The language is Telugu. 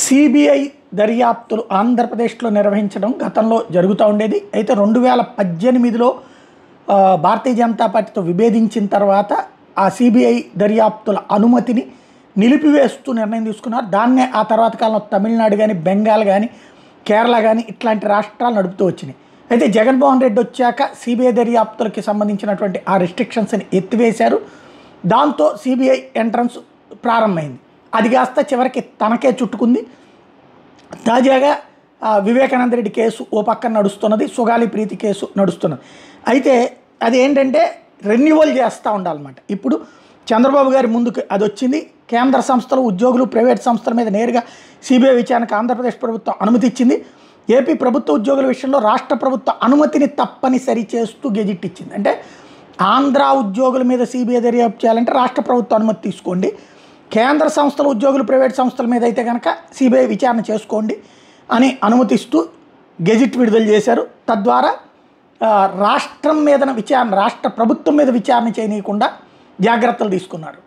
సిబిఐ దర్యాప్తులు ఆంధ్రప్రదేశ్లో నిర్వహించడం గతంలో జరుగుతూ ఉండేది అయితే రెండు వేల పద్దెనిమిదిలో ఆ, భారతీయ జనతా పార్టీతో విభేదించిన తర్వాత ఆ సిబిఐ దర్యాప్తుల అనుమతిని నిలిపివేస్తూ నిర్ణయం తీసుకున్నారు దాన్నే ఆ తర్వాత కాలంలో తమిళనాడు కానీ బెంగాల్ కానీ కేరళ కానీ ఇట్లాంటి రాష్ట్రాలు నడుపుతూ వచ్చినాయి అయితే జగన్మోహన్ రెడ్డి వచ్చాక సిబిఐ దర్యాప్తులకి సంబంధించినటువంటి ఆ రిస్ట్రిక్షన్స్ని ఎత్తివేశారు దాంతో సిబిఐ ఎంట్రన్స్ ప్రారంభమైంది అది కాస్త చివరికి తనకే చుట్టుకుంది తాజాగా ఆ, వివేకానంద రెడ్డి కేసు ఓ పక్కన నడుస్తున్నది సుగాలి ప్రీతి కేసు నడుస్తున్నది అయితే అది ఏంటంటే రెన్యువల్ చేస్తూ ఉండాలన్నమాట ఇప్పుడు చంద్రబాబు గారి ముందుకు అది వచ్చింది కేంద్ర సంస్థలు ఉద్యోగులు ప్రైవేట్ సంస్థల మీద నేరుగా సిబిఐ విచారణకు ఆంధ్రప్రదేశ్ ప్రభుత్వం అనుమతి ఇచ్చింది ఏపీ ప్రభుత్వ ఉద్యోగుల విషయంలో రాష్ట్ర ప్రభుత్వ అనుమతిని తప్పనిసరి చేస్తూ గెజిట్ ఇచ్చింది అంటే ఆంధ్ర ఉద్యోగుల మీద సిబిఐ దర్యాప్తు చేయాలంటే రాష్ట్ర ప్రభుత్వ అనుమతి తీసుకోండి కేంద్ర సంస్థల ఉద్యోగులు ప్రైవేట్ సంస్థల మీద అయితే కనుక సిబిఐ విచారణ చేసుకోండి అని అనుమతిస్తూ గెజిట్ విడుదల చేశారు తద్వారా ఆ, రాష్ట్రం మీద విచారణ రాష్ట్ర ప్రభుత్వం మీద విచారణ చేయనీయకుండా జాగ్రత్తలు తీసుకున్నారు